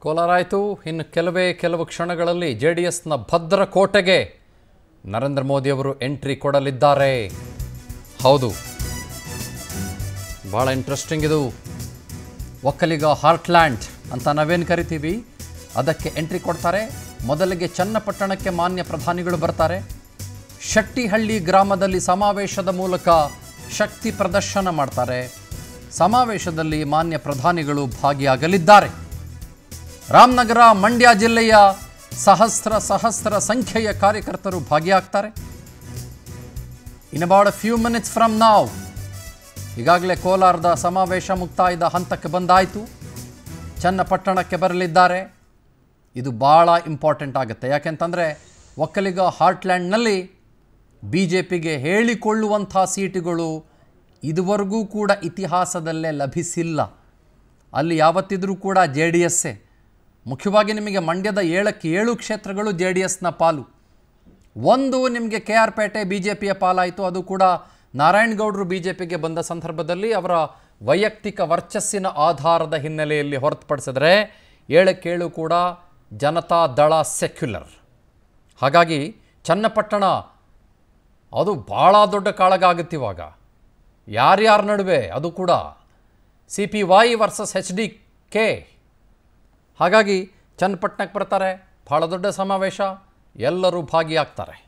ಕೋಲಾರ ಆಯಿತು ಇನ್ನು ಕೆಲವೇ ಕೆಲವು ಕ್ಷಣಗಳಲ್ಲಿ ಜೆ ಡಿ ಎಸ್ನ ಭದ್ರ ಕೋಟೆಗೆ ನರೇಂದ್ರ ಮೋದಿಯವರು ಎಂಟ್ರಿ ಕೊಡಲಿದ್ದಾರೆ ಹೌದು ಭಾಳ ಇಂಟ್ರೆಸ್ಟಿಂಗ್ ಇದು ಒಕ್ಕಲಿಗ ಹಾರ್ಟ್ಲ್ಯಾಂಡ್ ಅಂತ ನಾವೇನು ಕರಿತೀವಿ ಅದಕ್ಕೆ ಎಂಟ್ರಿ ಕೊಡ್ತಾರೆ ಮೊದಲಿಗೆ ಚನ್ನಪಟ್ಟಣಕ್ಕೆ ಮಾನ್ಯ ಪ್ರಧಾನಿಗಳು ಬರ್ತಾರೆ ಶೆಟ್ಟಿಹಳ್ಳಿ ಗ್ರಾಮದಲ್ಲಿ ಸಮಾವೇಶದ ಮೂಲಕ ಶಕ್ತಿ ಪ್ರದರ್ಶನ ಮಾಡ್ತಾರೆ ಸಮಾವೇಶದಲ್ಲಿ ಮಾನ್ಯ ಪ್ರಧಾನಿಗಳು ಭಾಗಿಯಾಗಲಿದ್ದಾರೆ ರಾಮನಗರ ಮಂಡ್ಯ ಜಿಲ್ಲೆಯ ಸಹಸ್ರ ಸಹಸ್ರ ಸಂಖ್ಯೆಯ ಕಾರ್ಯಕರ್ತರು ಭಾಗಿಯಾಗ್ತಾರೆ in about a few minutes from ನಾವ್ ಈಗಾಗಲೇ ಕೋಲಾರದ ಸಮಾವೇಶ ಮುಕ್ತಾಯದ ಹಂತಕ್ಕೆ ಬಂದಾಯಿತು ಚನ್ನಪಟ್ಟಣಕ್ಕೆ ಬರಲಿದ್ದಾರೆ ಇದು ಭಾಳ ಇಂಪಾರ್ಟೆಂಟ್ ಆಗುತ್ತೆ ಯಾಕೆಂತಂದರೆ ಒಕ್ಕಲಿಗ ಹಾರ್ಟ್ಲ್ಯಾಂಡ್ನಲ್ಲಿ ಬಿ ಜೆ ಪಿಗೆ ಹೇಳಿಕೊಳ್ಳುವಂಥ ಸೀಟುಗಳು ಇದುವರೆಗೂ ಕೂಡ ಇತಿಹಾಸದಲ್ಲೇ ಲಭಿಸಿಲ್ಲ ಅಲ್ಲಿ ಯಾವತ್ತಿದ್ರೂ ಕೂಡ ಜೆ ಡಿ ಎಸ್ಸೇ ಮುಖ್ಯವಾಗಿ ನಿಮಗೆ ಮಂಡ್ಯದ ಏಳಕ್ಕೆ ಏಳು ಕ್ಷೇತ್ರಗಳು ಜೆ ಡಿ ಎಸ್ನ ಪಾಲು ಒಂದು ನಿಮಗೆ K R Pete B J ಪಿಯ ಪಾಲಾಯಿತು ಅದು ಕೂಡ ನಾರಾಯಣಗೌಡರು ಬಿ ಜೆ ಪಿಗೆ ಬಂದ ಸಂದರ್ಭದಲ್ಲಿ ಅವರ ವೈಯಕ್ತಿಕ ವರ್ಚಸ್ಸಿನ ಆಧಾರದ ಹಿನ್ನೆಲೆಯಲ್ಲಿ ಹೊರತುಪಡಿಸಿದ್ರೆ ಏಳಕ್ಕೇಳು ಕೂಡ ಜನತಾ ದಳ ಸೆಕ್ಯುಲರ್ ಹಾಗಾಗಿ ಚನ್ನಪಟ್ಟಣ ಅದು ಭಾಳ ದೊಡ್ಡ ಕಾಳಗ ಆಗುತ್ತೆ ಇವಾಗ ಯಾರ್ಯಾರ ನಡುವೆ ಅದು ಕೂಡ C P Y versus H D K ಹಾಗಾಗಿ ಚನ್ನಪಟ್ಟಣಕ್ಕೆ ಬರ್ತಾರೆ ಭಾಳ ದೊಡ್ಡ ಸಮಾವೇಶ ಎಲ್ಲರೂ ಭಾಗಿಯಾಗ್ತಾರೆ